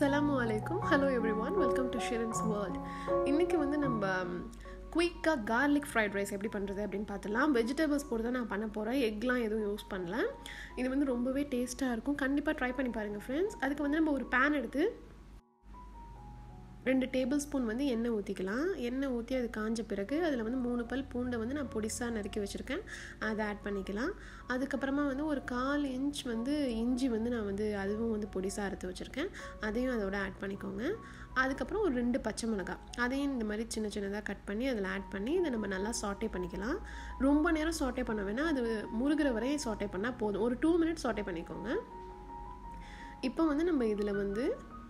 அஸ்ஸலாமு அலைக்கும் hello everyone welcome to Shiran's world இன்றைக்கி வந்து நம்ம குயிக்காக கார்லிக் ஃப்ரைட் ரைஸ் எப்படி பண்ணுறது அப்படின்னு பார்த்துலாம் வெஜிடபிள்ஸ் போட்டு தான் நான் பண்ண போகிறேன் எக்லாம் எதுவும் யூஸ் பண்ணல இது வந்து ரொம்பவே டேஸ்ட்டாக இருக்கும் கண்டிப்பாக ட்ரை பண்ணி பாருங்கள் ஃப்ரெண்ட்ஸ் அதுக்கு வந்து நம்ம ஒரு பேன் எடுத்து ரெண்டு டேபிள் ஸ்பூன் வந்து எண்ணெய் ஊற்றிக்கலாம் எண்ணெய் ஊற்றி அது காஞ்ச பிறகு அதில் வந்து மூணு பல் பூண்டை வந்து நான் பொடிசாக நறுக்கி வச்சுருக்கேன் அதை ஆட் பண்ணிக்கலாம் அதுக்கப்புறமா வந்து ஒரு கால் இன்ச் வந்து இஞ்சி வந்து நான் வந்து அதுவும் வந்து பொடிசாக அறுத்து வச்சுருக்கேன் அதையும் அதோட ஆட் பண்ணிக்கோங்க அதுக்கப்புறம் ஒரு ரெண்டு பச்சை மிளகாய் அதையும் இந்த மாதிரி சின்ன சின்னதாக கட் பண்ணி அதில் ஆட் பண்ணி இதை நம்ம நல்லா சாட்டே பண்ணிக்கலாம் ரொம்ப நேரம் சாட்டே பண்ண வேணால் அது முருகிற வரையும் சாட்டே பண்ணால் போதும் ஒரு டூ மினிட்ஸ் சாட்டே பண்ணிக்கோங்க இப்போ வந்து நம்ம இதில் வந்து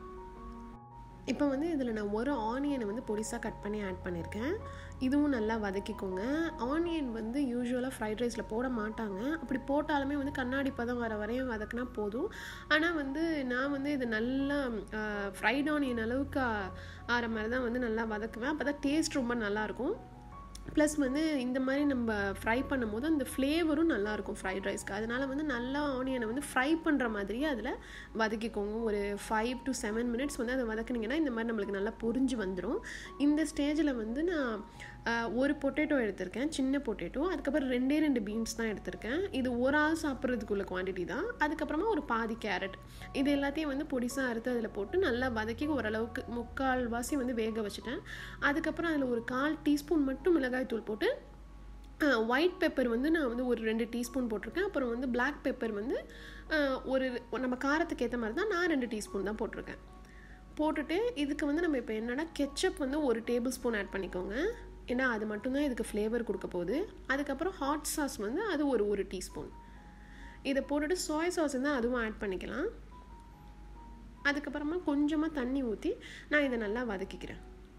இப்போ வந்து இதில் நான் ஒரு ஆனியனை வந்து பொடிசாக கட் பண்ணி ஆட் பண்ணியிருக்கேன் இதுவும் நல்லா வதக்கிக்கோங்க ஆனியன் வந்து யூஸ்வலாக ஃப்ரைட் ரைஸில் போட மாட்டாங்க அப்படி போட்டாலுமே வந்து கண்ணாடி பதம் வர வரையும் வதக்குனா போதும் ஆனால் வந்து நான் வந்து இது நல்லா ஃப்ரைட் ஆனியன் அளவுக்கு ஆகிற மாதிரி தான் வந்து நல்லா வதக்குவேன் அப்போ தான் டேஸ்ட் ரொம்ப நல்லாயிருக்கும் ப்ளஸ் வந்து இந்த மாதிரி நம்ம ஃப்ரை பண்ணும்போது அந்த ஃப்ளேவரும் நல்லாயிருக்கும் ஃப்ரைட் ரைஸ்க்கு அதனால் வந்து நல்லா ஆனியனை வந்து ஃப்ரை பண்ணுற மாதிரியே அதில் வதக்கிக்கோங்க ஒரு ஃபைவ் டு செவன் மினிட்ஸ் வந்து அதை வதக்குனீங்கன்னா இந்த மாதிரி நம்மளுக்கு நல்லா பொரிஞ்சு வந்துடும் இந்த ஸ்டேஜில் வந்து நான் ஒரு பொட்டேட்டோ எடுத்திருக்கேன் சின்ன பொட்டேட்டோ அதுக்கப்புறம் ரெண்டே ரெண்டு பீன்ஸ் தான் எடுத்திருக்கேன் இது ஒரு ஆள் சாப்பிட்றதுக்குள்ள குவான்டிட்டி தான் அதுக்கப்புறமா ஒரு பாதி கேரட் இது எல்லாத்தையும் வந்து பொடிசாக அறுத்து அதில் போட்டு நல்லா வதக்கி ஓரளவுக்கு முக்கால் வாசி வந்து வேக வச்சுட்டேன் அதுக்கப்புறம் அதில் ஒரு கால் டீஸ்பூன் மட்டும் மிளகாய் தூள் போட்டு ஒயிட் பெப்பர் வந்து நான் வந்து ஒரு ரெண்டு டீஸ்பூன் போட்டிருக்கேன் அப்புறம் வந்து பிளாக் பெப்பர் வந்து ஒரு நம்ம காரத்துக்கு ஏற்ற மாதிரி தான் நான் ரெண்டு டீஸ்பூன் தான் போட்டிருக்கேன் போட்டுட்டு இதுக்கு வந்து நம்ம இப்போ என்னென்னா கெச்சப் வந்து ஒரு டேபிள் ஸ்பூன் ஆட் பண்ணிக்கோங்க ஏன்னா அது மட்டும்தான் இதுக்கு ஃப்ளேவர் கொடுக்க போகுது அதுக்கப்புறம் ஹாட் சாஸ் வந்து அது ஒரு ஒரு டீஸ்பூன் இதை போட்டுட்டு சோய் சாஸ் இருந்தால் அதுவும் ஆட் பண்ணிக்கலாம் அதுக்கப்புறமா கொஞ்சமாக தண்ணி ஊற்றி நான் இதை நல்லா வதக்கிக்கிறேன்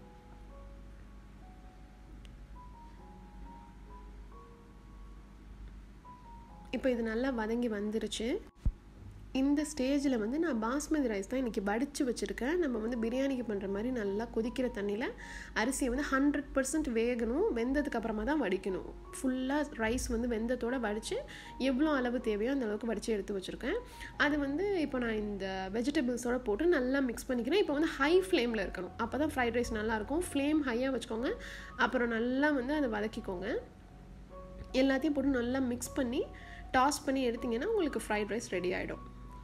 இப்போ இது நல்லா வதங்கி வந்துருச்சு இந்த ஸ்டேஜில் வந்து நான் பாஸ்மதி ரைஸ் தான் இன்றைக்கி வடித்து வச்சுருக்கேன் நம்ம வந்து பிரியாணிக்கு பண்ணுற மாதிரி நல்லா கொதிக்கிற தண்ணியில் அரிசியை வந்து ஹண்ட்ரட் பர்சன்ட் வேகணும் வெந்ததுக்கு அப்புறமா தான் வடிக்கணும் ஃபுல்லாக ரைஸ் வந்து வெந்தத்தோடு வடித்து எவ்வளோ அளவு தேவையோ அந்த அளவுக்கு வடித்து எடுத்து வச்சுருக்கேன் அது வந்து இப்போ நான் இந்த வெஜிடபிள்ஸோடு போட்டு நல்லா மிக்ஸ் பண்ணிக்கிறேன் இப்போ வந்து ஹை ஃப்ளேமில் இருக்கணும் அப்போ தான் ஃப்ரைட் ரைஸ் நல்லாயிருக்கும் ஃப்ளேம் ஹையாக வச்சுக்கோங்க அப்புறம் நல்லா வந்து அதை வதக்கிக்கோங்க எல்லாத்தையும் போட்டு நல்லா மிக்ஸ் பண்ணி டாஸ் பண்ணி எடுத்திங்கன்னா உங்களுக்கு ஃப்ரைட் ரைஸ் ரெடி ஆகிடும்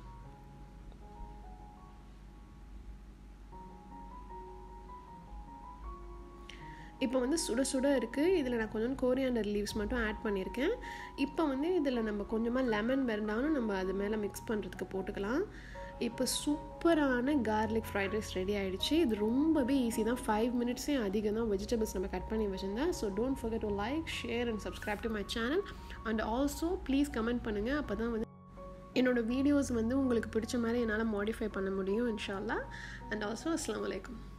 இப்போ வந்து சுட சுட இருக்குது இதில் நான் கொஞ்சம் கோரியாண்டர் லீவ்ஸ் மட்டும் ஆட் பண்ணியிருக்கேன் இப்போ வந்து இதில் நம்ம கொஞ்சமாக லெமன் வெறண்டாலும் நம்ம அது மேலே மிக்ஸ் பண்ணுறதுக்கு போட்டுக்கலாம் இப்போ சூப்பரான கார்லிக் ஃப்ரைட் ரைஸ் ரெடி ஆகிடுச்சு இது ரொம்பவே ஈஸி தான் ஃபைவ் மினிட்ஸே அதிகம் தான் வெஜிடபிள்ஸ் நம்ம கட் பண்ணி வச்சுருந்தேன் so don't forget to like share and subscribe to my channel and also please comment பண்ணுங்கள் அப்போ தான் வந்து என்னோடய வீடியோஸ் வந்து உங்களுக்கு பிடிச்ச மாதிரி என்னால் மாடிஃபை பண்ண முடியும் இன்ஷால்லா அண்ட் ஆல்சோ அஸ்லாம் வலைக்கம்